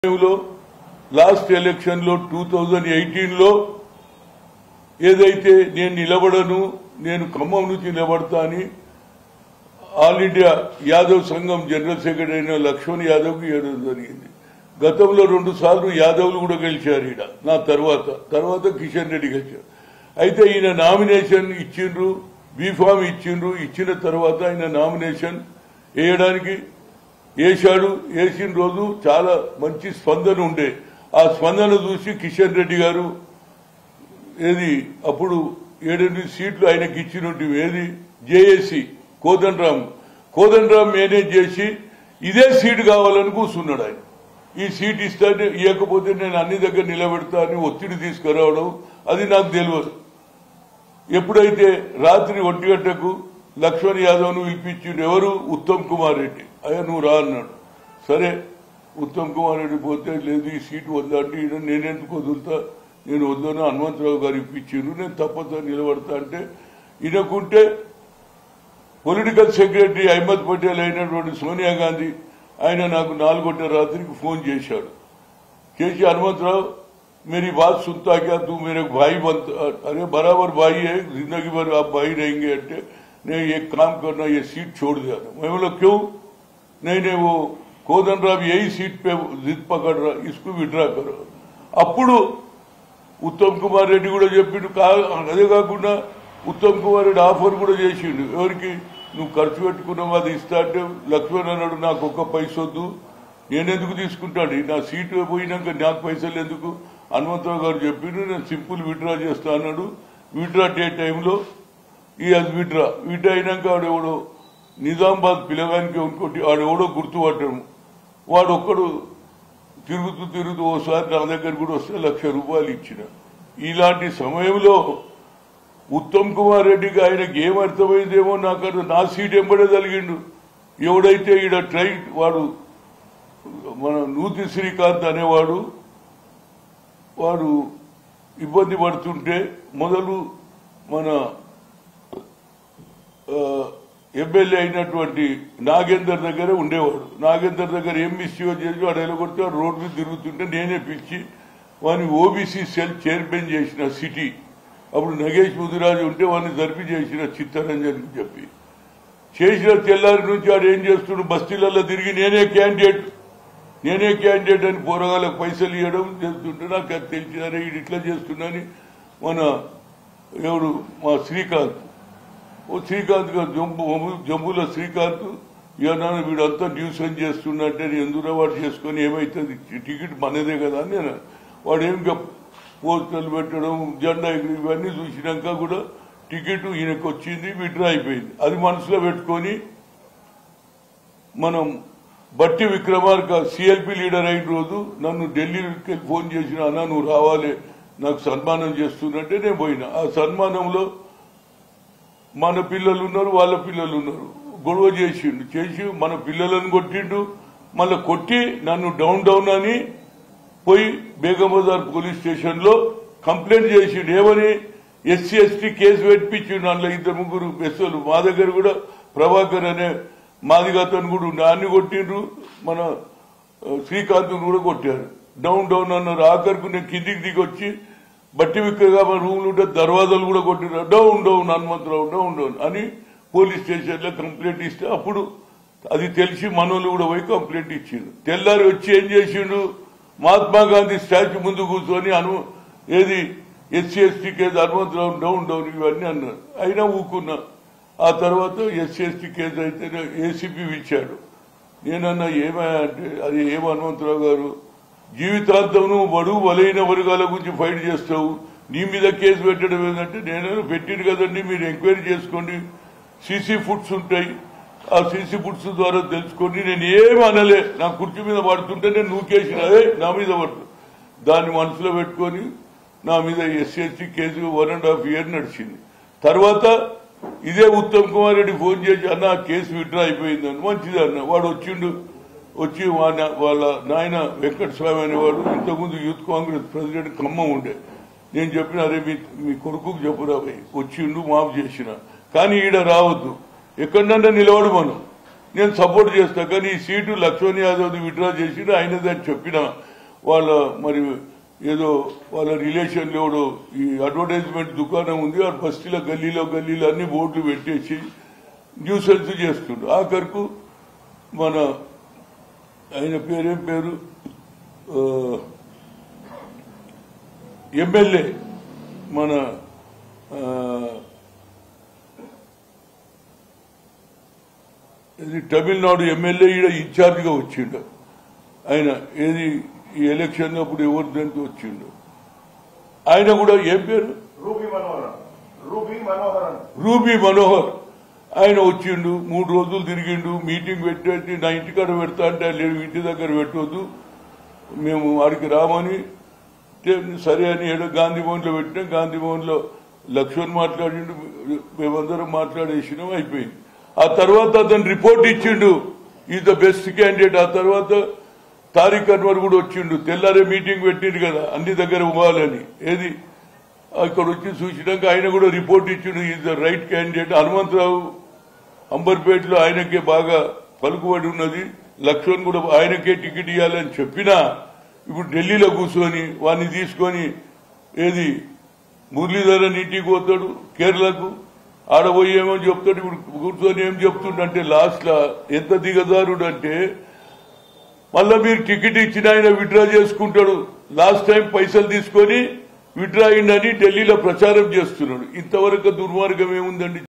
లో last election లో two thousand eighteen లో ఏదైతే నేను నిలబడను నేను ఖమ్మం నుంచి నిలబడతా అని ఆల్ ఇండియా యాదవ్ సంఘం జనరల్ సెక్రటరీ అయిన లక్ష్మణ్ యాదవ్కి ఇవ్వడం జరిగింది గతంలో రెండు సార్లు యాదవ్లు కూడా గెలిచారు ఈడ నా తర్వాత తర్వాత కిషన్ రెడ్డి గెలిచారు అయితే ఈయన నామినేషన్ ఇచ్చిండ్రు బీఫామ్ ఇచ్చిండ్రు ఇచ్చిన తర్వాత ఆయన నామినేషన్ వేయడానికి వేశాడు వేసిన రోజు చాలా మంచి స్పందన ఉండే ఆ స్పందన చూసి కిషన్ రెడ్డి గారు ఏది అప్పుడు ఏడెనిమిది సీట్లు ఆయనకి ఇచ్చినట్టు ఏది జేఏసీ కోదండరామ్ కోదండరామ్ మేనేజ్ చేసి ఇదే సీటు కావాలని కూర్చున్నాడు ఆయన ఈ సీట్ ఇస్తానే ఇవ్వకపోతే నేను అన్ని దగ్గర నిలబెడతా అని ఒత్తిడి తీసుకురావడం అది నాకు తెలియదు ఎప్పుడైతే రాత్రి ఒంటి గంటకు లక్ష్మణ్ యాదవ్ను పిలిపించిండు ఎవరు ఉత్తమ్ కుమార్ రెడ్డి అయ్యా నువ్వు రా అన్నాడు సరే ఉత్తమ్ కుమార్ రెడ్డి పోతే లేదు ఈ సీటు వద్దంటే ఈయన నేనెందుకు వదులుతా నేను వద్దాను హనుమంతరావు గారు ఇప్పించిండు నేను తప్పతో నిలబడతా అంటే ఈయనకుంటే పొలిటికల్ సెక్రటరీ అహ్మద్ పటేల్ అయినటువంటి సోనియా గాంధీ ఆయన నాకు నాలుగొంట రాత్రికి ఫోన్ చేశాడు చేసి హనుమంతరావు मेरी बात सुनता क्या तू मेरे भाई बनता अरे बराबर भाई है जिंदगी भर आप भाई रहेंगे अट्टे नहीं एक काम करना ये सीट छोड़ दिया मैं बोला क्यों नहीं नहीं वो కోదన్ రావు यही सीट पे जिद पकड़ रहा इसको विड्रा करो అప్పుడు ఉత్తమ్ కుమార్ రెడ్డి కూడా చెప్పిండు కా- అదే కాకుండా ఉత్తమ్ కుమార్ రెడ్డి ఆఫర్ కూడా చేసిండు ఎవరికి నువ్వు ఖర్చు పెట్టుకున్నావు అది ఇస్తా అంటే లక్ష్మణ్ అన్నాడు నాకు ఒక్క పైసొద్దు నేనెందుకు తీసుకుంటాడు నా సీటు పోయినాక నాకు పైసలు ఎందుకు హనుమంతరావు గారు చెప్పిండు నేను సింపుల్ విత్డ్రా చేస్తా అన్నాడు విత్డ్రా డే టైంలో ఈ అది విత్డ్రా విత్డ్రా అయినాక ఆడెవడో నిజామాబాద్ పిలగానికి ఇంకోటి ఆడెవడో గుర్తుపట్టడం వాడు ఒక్కడు తిరుగుతూ తిరుగుతూ ఓసారి నా దగ్గర కూడా వస్తే లక్ష రూపాయలు ఇచ్చిన ఇలాంటి సమయంలో ఉత్తమ్ కుమార్ రెడ్డికి ఆయనకి ఏం అర్థమైందేమో నాకు అర్థం- నా సీట్ ఎంబడే కలిగిండు ఎవడైతే ఈడ ట్రై వాడు మన నూతి శ్రీకాంత్ అనేవాడు వాడు ఇబ్బంది పడుతుంటే మొదలు మన ఆ, ఎమ్మెల్యే అయినటువంటి నాగేందర్ దగ్గర ఉండేవాడు నాగేందర్ దగ్గర ఏం మిస్యూజ్ చేసి వాడు ఎలగొడితే వాడు రోడ్డు మీద తిరుగుతుంటే నేనే పిలిచి వాడిని ఓబీసీ సెల్ చైర్మన్ చేసిన సిటీ అప్పుడు నగేష్ ముదిరాజు ఉంటే వాడిని జరిపి చేసిన చిత్తరంజన్ చెప్పి చేసిన తెల్లారి నుంచి వాడు ఏం చేస్తుడు బస్తీలలో తిరిగి నేనే క్యాండిడేట్ నేనే క్యాండిడేట్ అని పోరగాళ్ళకు పైసలు ఇవ్వడం చేస్తుంటే నాకు అది తెలిసి అరే వీడు ఇట్లా చేస్తున్నాని మన ఎవడు మా శ్రీకాంత్ ఓ శ్రీకాంత్ గారు జంబు జంబులో శ్రీకాంత్ ఇవన్నా వీడంతా న్యూసెన్స్ చేస్తున్నట్టే ఎందులో వాడు చేసుకొని ఏమైతుంది టికెట్ మనదే కదా అని నేను వాడు ఏం ఇంకా పోస్టర్లు పెట్టడం జెండా ఎగిరి ఇవన్నీ చూసినాక కూడా టికెట్ ఈయనకు వచ్చింది విడ్రా అయిపోయింది అది మనసులో పెట్టుకొని మనం బట్టి విక్రమార్క సిఎల్పి లీడర్ అయిన రోజు నన్ను ఢిల్లీకి ఫోన్ చేసిన అన్న నువ్వు రావాలి నాకు సన్మానం చేస్తున్నట్టే నేను పోయినా ఆ సన్మానంలో మన పిల్లలు ఉన్నారు వాళ్ళ పిల్లలు ఉన్నారు గొడవ చేసిండు చేసి మన పిల్లలను కొట్టిండు మళ్ళీ కొట్టి నన్ను డౌన్ డౌన్ అని పోయి బేగం బజార్ పోలీస్ స్టేషన్ లో కంప్లైంట్ చేసిండు ఏమని ఎస్సీ ఎస్టీ కేసు పెట్టించిండు అందులో ఇద్దరు ముగ్గురు ఎస్ఓలు మా దగ్గర కూడా ప్రభాకర్ అనే మాదిగతను కూడా ఉండే అన్ని కొట్టిండ్రు మన ఆ, శ్రీకాంత్ కూడా కొట్టారు డౌన్ డౌన్ అన్నారు ఆఖరికి నేను కిందికి దిగి వచ్చి బట్టి విక్కగా మా రూమ్లు ఉంటే దర్వాజాలు కూడా కొట్టినారు down down Hanumantharao down down అని పోలీస్ స్టేషన్ లో కంప్లైంట్ ఇస్తే అప్పుడు అది తెలిసి మనోళ్ళు కూడా పోయి కంప్లైంట్ ఇచ్చిండు తెల్లారి వచ్చి ఏం చేసిండు మహాత్మా గాంధీ స్టాచ్యూ ముందు కూర్చొని అను ఏది SC ST case Hanumantharao down down ఇవన్నీ అన్నారు అయినా ఊకున్నా ఆ తర్వాత ఎస్సీ ఎస్టీ కేసు అయితే ఏసీపీ ఇచ్చాడు నేనన్నా ఏమయ్యా అంటే అది ఏం హనుమంతరావు గారు జీవితాంతం నువ్వు బడుగు బలైన వర్గాల గురించి ఫైట్ చేస్తావు నీ మీద కేసు పెట్టడం ఏంటంటే నేను పెట్టింది కదండి మీరు ఎంక్వైరీ చేసుకోండి సీసీ ఫుడ్స్ ఉంటాయి ఆ సీసీ ఫుడ్స్ ద్వారా తెలుసుకోండి నేను ఏం అనలే నా కుర్చీ మీద పడుతుంటే నేను నూకేసిన అదే నా మీద పడుతుంది దాన్ని మనసులో పెట్టుకొని నా మీద SSC case one and half year నడిచింది తర్వాత ఇదే ఉత్తమ్ కుమార్ రెడ్డి ఫోన్ చేసి అన్న ఆ కేసు విత్డ్రా అయిపోయిందని మంచిది అన్న వాడు వచ్చిండు వచ్చి వాళ్ళ- వాళ్ళ నాయన వెంకట స్వామి అనేవాడు ఇంతకుముందు యూత్ కాంగ్రెస్ ప్రెసిడెంట్ ఖమ్మం ఉండే నేను చెప్పిన అరే మీ మీ కొడుకుకు చెప్పురా భయ్ వచ్చిండు మాఫ్ చేసిన కానీ ఈడ రావద్దు ఎక్కడన్నా నిలవడు మనం నేను సపోర్ట్ చేస్తా కానీ ఈ సీటు లక్ష్మణ్ యాదవ్ విత్డ్రా చేసి ఆయనదని చెప్పిన వాళ్ళ మరి ఏదో వాళ్ళ రిలేషన్ ఎవడో ఈ అడ్వర్టైజ్మెంట్ దుకాణం ఉంది ఆ బస్తీలో గల్లీలో గల్లీలో అన్ని బోర్డులు పెట్టేసి న్యూసెన్స్ చేస్తుండ్రు ఆఖరుకు మన ఆయన పేరేం పేరు ఆ, ఎమ్మెల్యే మన ఆ, ఇది తమిళనాడు ఎమ్మెల్యే ఈడ ఇన్ఛార్జిగా వచ్చిండు ఆయన ఏది ఈ ఎలక్షన్ అప్పుడు ఎవరు దానికి వచ్చిండు ఆయన కూడా ఏం పేరు Ruby Manoharan Ruby Manoharan Ruby Manohar ఆయన వచ్చిండు మూడు రోజులు తిరిగిండు మీటింగ్ పెట్టేసి నా ఇంటికాడ పెడతా అంటే లేదు ఇంటి దగ్గర పెట్టవద్దు మేము వాడికి రామని తే- సరే అని ఏదో గాంధీ భవన్లో పెట్టినాం గాంధీ భవన్లో లక్ష్మణ్ మాట్లాడిండు మేమందరం మాట్లాడేసినాం అయిపోయింది ఆ తర్వాత అతను రిపోర్ట్ ఇచ్చిండు ఈజ్ ద బెస్ట్ క్యాండిడేట్ ఆ తర్వాత తారిక్ అన్వర్ కూడా వచ్చిండు తెల్లారే మీటింగ్ పెట్టిండు కదా అన్ని దగ్గర ఇవ్వాలని ఏది అక్కడ వచ్చి చూసినాక ఆయన కూడా రిపోర్ట్ ఇచ్చిండు is the right candidate Hanumantharao అంబర్పేటలో ఆయనకే బాగా పలుకుబడి ఉన్నది లక్ష్మణ్ కూడా ఆయనకే టికెట్ ఇవ్వాలని చెప్పినా ఇప్పుడు ఢిల్లీలో కూర్చొని వాడిని తీసుకొని ఏది మురళీధరన్ ఇంటికి పోతాడు కేరళకు ఆడబోయి ఏమో చెప్తాడు ఇప్పుడు కూర్చొని ఏం చెప్తుండంటే లాస్ట్ లా ఎంత దిగజారుడు అంటే మళ్ళా మీరు టికెట్ ఇచ్చిన ఆయన విత్డ్రా చేసుకుంటాడు లాస్ట్ టైం పైసలు తీసుకొని విత్డ్రా అయిందని ఢిల్లీలో ప్రచారం చేస్తున్నాడు ఇంతవరకు దుర్మార్గం ఏముందండి